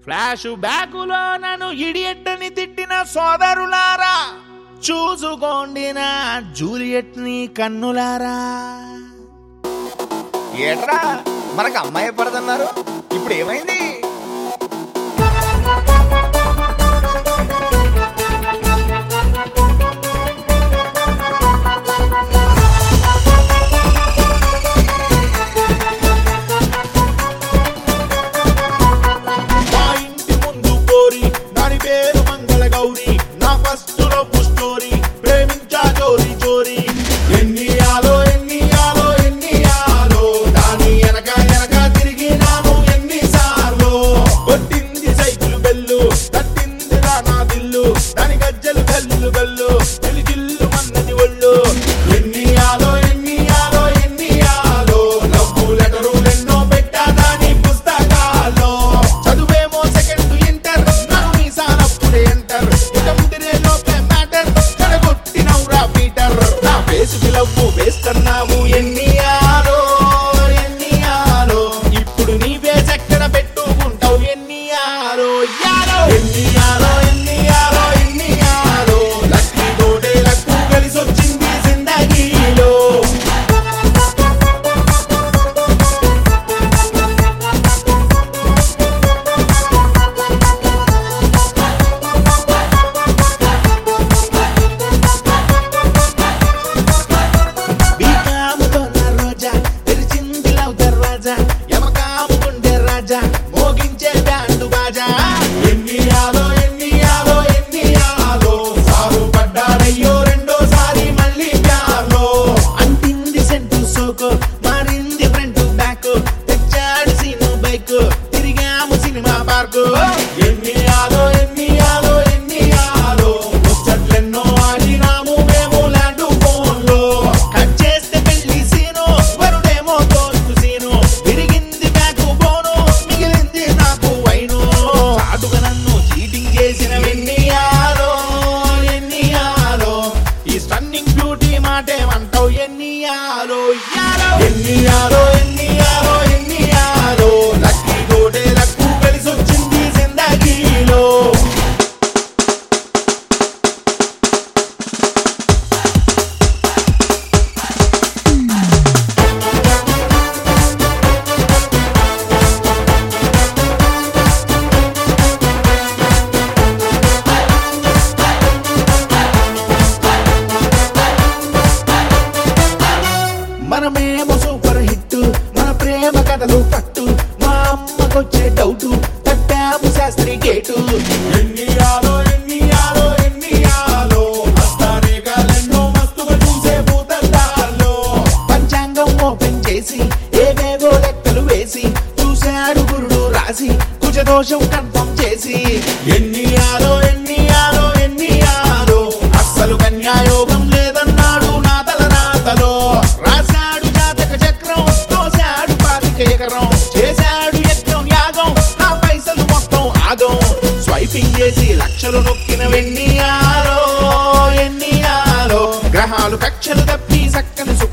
flash బ్యాకులో నన్ను ఇడియట్టని తిట్టిన సోదరులారా చూసుకోండి నా జూలియట్ ని కన్నులారా ఏట్రా మనకు అమ్మాయి పడదన్నారు ఇప్పుడు ఏమైంది మా ఇంటి ముందు కోరి దాని పేరు మంగళ గౌరి నా ఫస్ట్ లవ్ స్టోరీ ప్రేమించా చోరీ చోరీ ఎన్ని ఆలో ఎన్ని ఆలో ఎన్ని ఆలో దాని వెనక వెనక తిరిగినాను ఎన్ని సార్లు కొట్టింది సైకిల్ బెల్లు తట్టింది రా నా దిల్లు దాని గజ్జలు గల్లు గల్లు తెలి జిల్లు మన్నది ఒళ్ళు ఎన్ని ఆలో ఎన్ని ఆలో ఎన్ని ఆలో లవ్వు లెటరు ఎన్నో పెట్టా దాని పుస్తకాల్లో చదువేమో సెకండ్ ఇంటర్ నన్ను నీ సానప్పుడే ఎంటర్ ఇక ముదిరే లోపే మ్యాటర్ చెడగొట్టినవురా పీటర్ నా ఫేస్ లవ్వు వేస్తున్నావు ఎన్ని ఆలో ఎన్ని ఆలో ఇప్పుడు నీ ఫేస్ ఎక్కడ పెట్టుకుంటావు ఎన్ని ఆలో యాలో ఎన్ని ఆలో ఎన్ని ఆలో ఎన్ని ఆలో లక్కీ తోటే లక్కు కలిసి వచ్చింది జిందగీలో బీకాముతో నా రోజా తెరిచింది లవ్ దర్వాజా యమకాము గుండె రాజా మోగించే బ్యాండు బాజా ఎన్ని ఆలో ఎన్ని ఆలో ఎన్ని ఆలో సారు పడ్డాడయ్యో రెండోసారి మళ్ళీ ప్యార్లో అంటింది సెంటు సోకు మారింది ఫ్రంట్ బ్యాక్ తెచ్చాడు సీను బైక్ తిరిగాము సినిమా పార్కు ఎన్ని ఆలో ఎన్ని ఆలో ఎన్ని ఆలో ముచ్చట్లెన్నో ఆడినాము మేము ల్యాండ్ ఫోన్లో కట్ చేస్తే పెళ్లి సీను వరుడేమో తోస్తు సీను విరిగింది బ్యాకు బోను మిగిలింది నాకు వైను చాటుగా నన్ను చీటింగ్ చేసిన ఎన్ని ఆలో ఎన్ని ఆలో ఈ స్టన్నింగ్ బ్యూటీ మాటేమంటావు ఎన్ని ఆలో యాలో ఎన్ని ఆలో ఎన్ని ఆలో ఎన్ని ఆలో లక్కీ తోటే లక్కు కలిసి వచ్చింది జిందగీలో మనమేమో సూపర్ హిట్ మన ప్రేమ కథలు పట్టు మా అమ్మకొచ్చే డౌట్ తట్టాము శాస్త్రి గేటు ఎన్ని ఆలో ఎన్ని ఆలో ఎన్ని ఆలో హస్తారే కాలెన్నో మస్తుగా చూసే భూతల్లాలో పంచాంగం ఓపెన్ చేసి ఏవేవో లెక్కలు వేసి చూశాడు గురుడు రాసి కుజదోషం కన్ఫర్మ్ చేసి ఎన్ని ఆలో ఎన్ని ఆలో ఎన్ని ఆలో అస్సలు కన్యాయోగం లేదన్నాడు నా తల నాతలో రాశాడు జాతక చక్రం తోశాడు పాతిక ఎకరం చేశాడు యజ్ఞం యాగం నా పైసలు మొత్తం ఆగం స్వైపింగ్ చేసి లక్షలు నొక్కిన వెన్ని ఆలో ఎన్ని ఆలో గ్రహాలు కక్షలు తప్పి చక్కని సుఖ